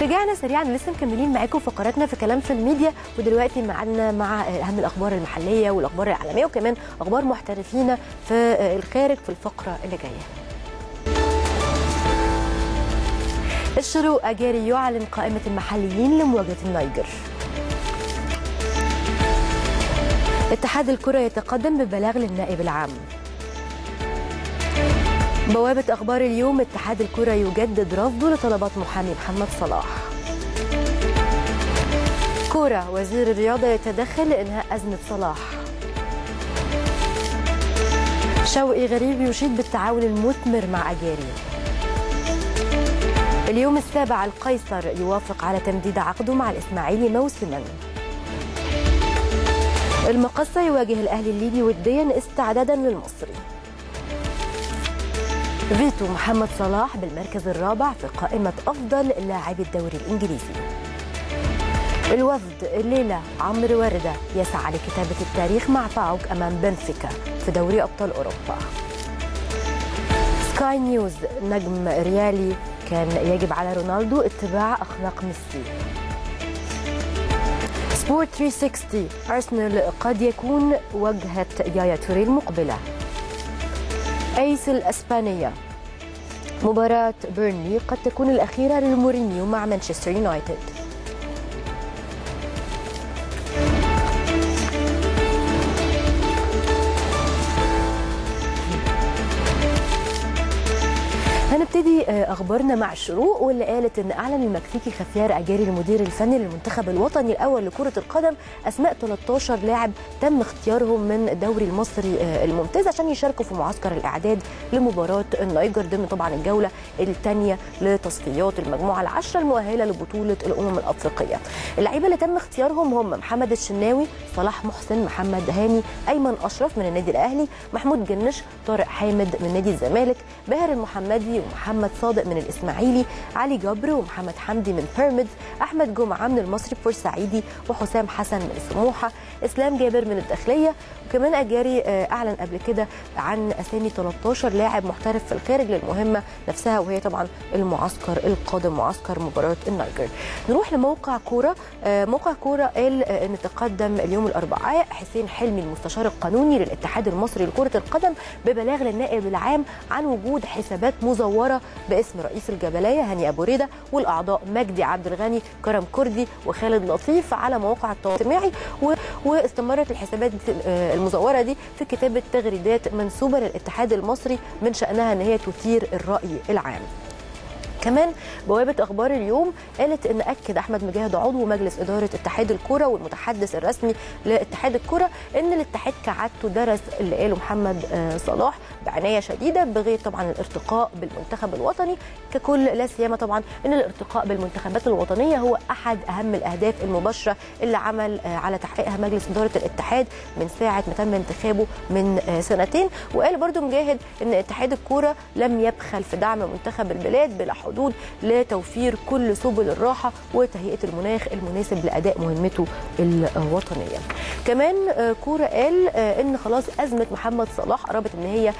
رجعنا سريعا لسه مكملين معاكم فقراتنا في كلام في الميديا ودلوقتي معانا مع اهم الاخبار المحليه والاخبار العالميه وكمان اخبار محترفين في الخارج في الفقره اللي جايه الشروق أجاري يعلن قائمة المحليين لمواجهة النيجر اتحاد الكرة يتقدم ببلاغ للنائب العام بوابة أخبار اليوم اتحاد الكرة يجدد رفضه لطلبات محامي محمد صلاح كورة وزير الرياضة يتدخل لإنهاء أزمة صلاح شوقي غريب يشيد بالتعاون المثمر مع أجاري اليوم السابع القيصر يوافق على تمديد عقده مع الإسماعيلي موسما المقصة يواجه الأهلي الليبي وديا استعدادا للمصري فيتو محمد صلاح بالمركز الرابع في قائمة أفضل لاعبي الدوري الإنجليزي الوفد الليلة عمرو وردة يسعى لكتابة التاريخ مع باوك أمام بنفيكا في دوري أبطال أوروبا سكاي نيوز نجم ريالي كان يجب على رونالدو اتباع أخلاق ميسي سبورت 360 أرسنال قد يكون وجهة يايا توري المقبلة أيس الأسبانية مباراة بيرنلي قد تكون الأخيرة للمورينيو مع مانشستر يونايتد هنبتدي اخبارنا مع الشروق واللي قالت ان اعلن المكسيكي خفيار اجاري المدير الفني للمنتخب الوطني الاول لكره القدم اسماء 13 لاعب تم اختيارهم من الدوري المصري الممتاز عشان يشاركوا في معسكر الاعداد لمباراه النيجر ضمن طبعا الجوله الثانيه لتصفيات المجموعه العشره المؤهله لبطوله الامم الافريقيه. اللعيبه اللي تم اختيارهم هم محمد الشناوي، صلاح محسن، محمد هاني، ايمن اشرف من النادي الاهلي، محمود جنش، طارق حامد من نادي الزمالك، باهر المحمدي ومحمد صادق من الاسماعيلي علي جبر ومحمد حمدي من بيراميدز احمد جمعه من المصري بورسعيدي وحسام حسن من سموحه اسلام جابر من الداخليه وكمان اجاري اعلن قبل كده عن اسامي 13 لاعب محترف في الخارج للمهمه نفسها وهي طبعا المعسكر القادم معسكر مباراه النيجر نروح لموقع كوره موقع كوره قال ان تقدم اليوم الاربعاء حسين حلمي المستشار القانوني للاتحاد المصري لكره القدم ببلاغ للنائب العام عن وجود حسابات مزوره باسم رئيس الجبليه هاني ابو ريده والاعضاء مجدي عبد الغني كرم كردي وخالد لطيف على مواقع التواصل الاجتماعي واستمرت الحسابات المزوره دي في كتابه تغريدات منسوبه للاتحاد المصري من شانها ان هي تثير الراي العام كمان بوابه اخبار اليوم قالت ان اكد احمد مجاهد عضو مجلس اداره اتحاد الكره والمتحدث الرسمي لاتحاد الكره ان الاتحاد كعادته درس اللي قاله محمد صلاح بعنايه شديده بغير طبعا الارتقاء بالمنتخب الوطني ككل لا سيما طبعا ان الارتقاء بالمنتخبات الوطنيه هو احد اهم الاهداف المباشره اللي عمل على تحقيقها مجلس اداره الاتحاد من ساعه ما تم انتخابه من سنتين وقال برضو مجاهد ان اتحاد الكوره لم يبخل في دعم منتخب البلاد بلا حدود لتوفير كل سبل الراحه وتهيئه المناخ المناسب لاداء مهمته الوطنيه. كمان كوره قال ان خلاص ازمه محمد صلاح قربت ان هي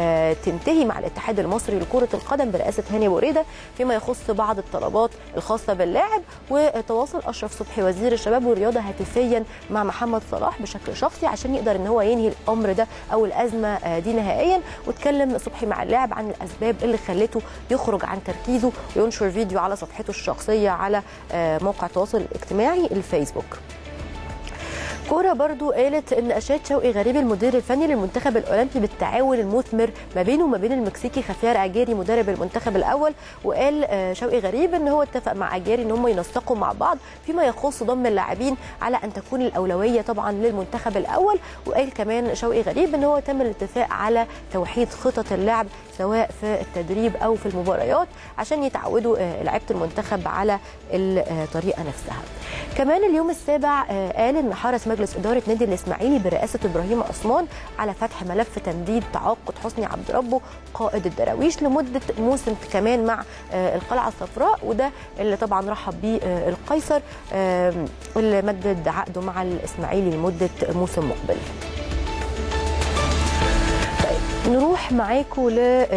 تنتهي مع الاتحاد المصري لكره القدم برئاسه هاني بوريده فيما يخص بعض الطلبات الخاصه باللاعب وتواصل اشرف صبحي وزير الشباب والرياضه هاتفيا مع محمد صلاح بشكل شخصي عشان يقدر ان هو ينهي الامر ده او الازمه دي نهائيا واتكلم صبحي مع اللاعب عن الاسباب اللي خلته يخرج عن تركيزه وينشر فيديو على صفحته الشخصيه على موقع التواصل الاجتماعي الفيسبوك كوره برضو قالت ان اشاد شوقي غريب المدير الفني للمنتخب الاولمبي بالتعاون المثمر ما بينه وما بين المكسيكي خفيار اجاري مدرب المنتخب الاول وقال شوقي غريب ان هو اتفق مع اجاري ان هم ينسقوا مع بعض فيما يخص ضم اللاعبين على ان تكون الاولويه طبعا للمنتخب الاول وقال كمان شوقي غريب ان هو تم الاتفاق على توحيد خطط اللعب سواء في التدريب او في المباريات عشان يتعودوا لعيبه المنتخب على الطريقه نفسها كمان اليوم السابع قال ان حرص مجلس اداره نادي الاسماعيلي برئاسه ابراهيم عثمان على فتح ملف تمديد تعاقد حسني عبد ربه قائد الدراويش لمده موسم كمان مع القلعه الصفراء وده اللي طبعا رحب بيه القيصر اللي مدد عقده مع الاسماعيلي لمده موسم مقبل نروح معاكم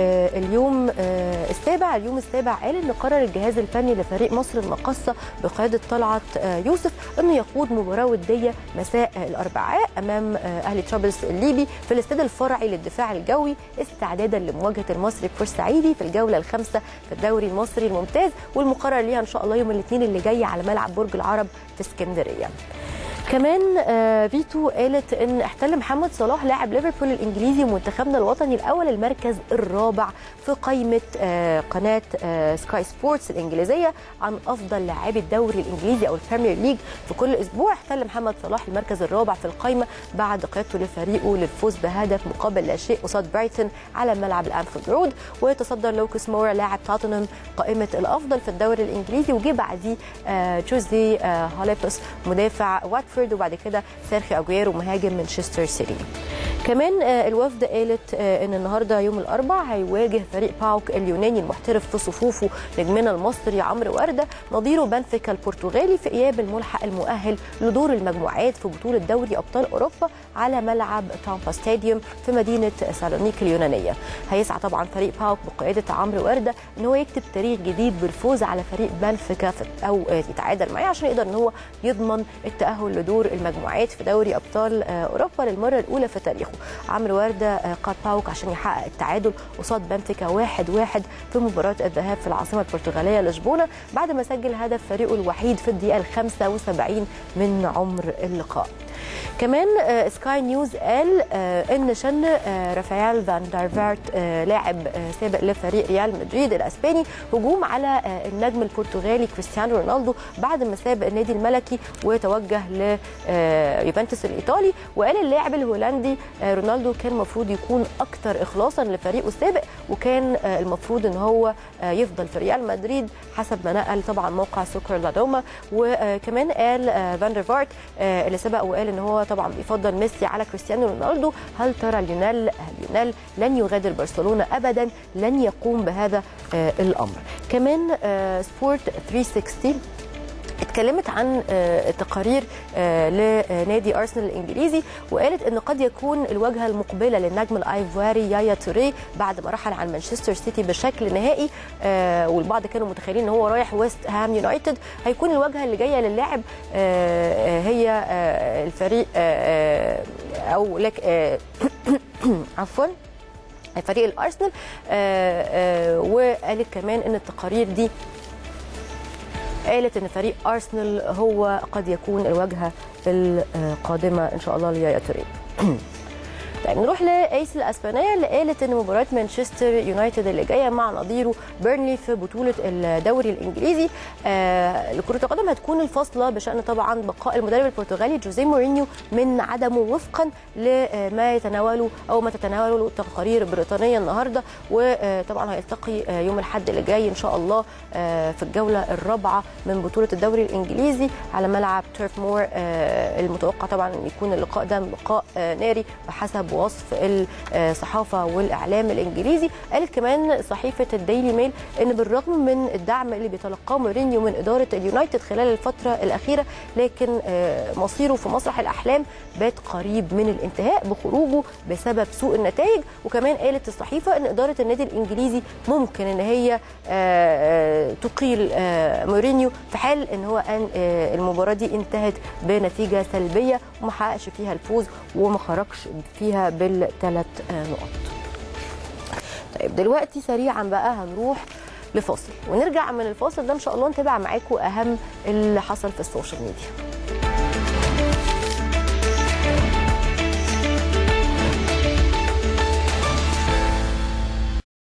لليوم السابع اليوم السابع قال ان قرر الجهاز الفني لفريق مصر المقصه بقياده طلعت يوسف انه يقود مباراه وديه مساء الاربعاء امام اهلي ترابلس الليبي في الاستاد الفرعي للدفاع الجوي استعدادا لمواجهه المصري بورسعيدي في الجوله الخامسه في الدوري المصري الممتاز والمقرر ليها ان شاء الله يوم الاثنين اللي جاي على ملعب برج العرب في اسكندريه كمان فيتو قالت ان احتل محمد صلاح لاعب ليفربول الانجليزي ومنتخبنا الوطني الاول المركز الرابع في قائمه قناه سكاي سبورتس الانجليزيه عن افضل لاعبي الدوري الانجليزي او البريمير ليج في كل اسبوع احتل محمد صلاح المركز الرابع في القائمه بعد قيادته لفريقه للفوز بهدف مقابل لا شيء قصاد برايتون على ملعب الانفيلد رود ويتصدر لوكس مورا لاعب توتنهام قائمه الافضل في الدوري الانجليزي وجه بعديه جوزي هاليبس مدافع واتفورد واتفورد وبعد كده سيرخي اجويرو مهاجم مانشستر سيتي كمان الوفد قالت ان النهارده يوم الاربع هيواجه فريق باوك اليوناني المحترف في صفوفه نجمنا المصري عمرو ورده نظيره بنفيكا البرتغالي في اياب الملحق المؤهل لدور المجموعات في بطوله دوري ابطال اوروبا على ملعب تامبا ستاديوم في مدينه سالونيك اليونانيه هيسعى طبعا فريق باوك بقياده عمرو ورده ان هو يكتب تاريخ جديد بالفوز على فريق بنفيكا او يتعادل معاه عشان يقدر ان هو يضمن التاهل لدور المجموعات في دوري ابطال اوروبا للمره الاولى في تاريخه عمرو ورده قاد باوك عشان يحقق التعادل قصاد بنفيكا واحد واحد في مباراه الذهاب في العاصمه البرتغاليه لشبونه بعد ما سجل هدف فريقه الوحيد في الدقيقه ال 75 من عمر اللقاء كمان سكاي نيوز قال ان شن رافائيل فان دارفارت لاعب سابق لفريق ريال مدريد الاسباني هجوم على النجم البرتغالي كريستيانو رونالدو بعد ما ساب النادي الملكي وتوجه ليوفنتوس الايطالي وقال اللاعب الهولندي رونالدو كان المفروض يكون اكثر اخلاصا لفريقه السابق وكان المفروض ان هو يفضل في ريال مدريد حسب ما نقل طبعا موقع سوكر لادوما وكمان قال فان دارفارت اللي سبق وقال ان هو طبعا بيفضل ميسي على كريستيانو رونالدو هل ترى ليونيل ليونيل لن يغادر برشلونه ابدا لن يقوم بهذا الامر كمان سبورت 360 اتكلمت عن تقارير لنادي ارسنال الانجليزي وقالت ان قد يكون الواجهه المقبله للنجم الايفواري يايا توري بعد ما رحل عن مانشستر سيتي بشكل نهائي والبعض كانوا متخيلين ان هو رايح ويست هام يونايتد هيكون الواجهه اللي جايه للاعب هي الفريق او لك عفوا فريق الارسنال وقالت كمان ان التقارير دي قالت ان فريق ارسنال هو قد يكون الواجهه القادمه ان شاء الله ليايا توري طيب نروح لايس الاسبانيه اللي قالت ان مباراه مانشستر يونايتد اللي جايه مع نظيره بيرنلي في بطوله الدوري الانجليزي آه لكره القدم هتكون الفاصله بشان طبعا بقاء المدرب البرتغالي جوزيه مورينيو من عدمه وفقا لما يتناوله او ما تتناوله تقارير بريطانيه النهارده وطبعا هيلتقي يوم الاحد اللي جاي ان شاء الله آه في الجوله الرابعه من بطوله الدوري الانجليزي على ملعب تيرف مور آه المتوقع طبعا ان يكون اللقاء ده لقاء ناري بحسب بوصف الصحافه والاعلام الانجليزي قالت كمان صحيفه الديلي ميل ان بالرغم من الدعم اللي بيتلقاه مورينيو من اداره اليونايتد خلال الفتره الاخيره لكن مصيره في مسرح الاحلام بات قريب من الانتهاء بخروجه بسبب سوء النتائج وكمان قالت الصحيفه ان اداره النادي الانجليزي ممكن ان هي تقيل مورينيو في حال ان هو ان المباراه دي انتهت بنتيجه سلبيه وما حققش فيها الفوز وما خرجش فيها بالثلاث نقط طيب دلوقتي سريعا بقى هنروح لفاصل ونرجع من الفاصل ده ان شاء الله نتابع معاكم اهم اللي حصل في السوشيال ميديا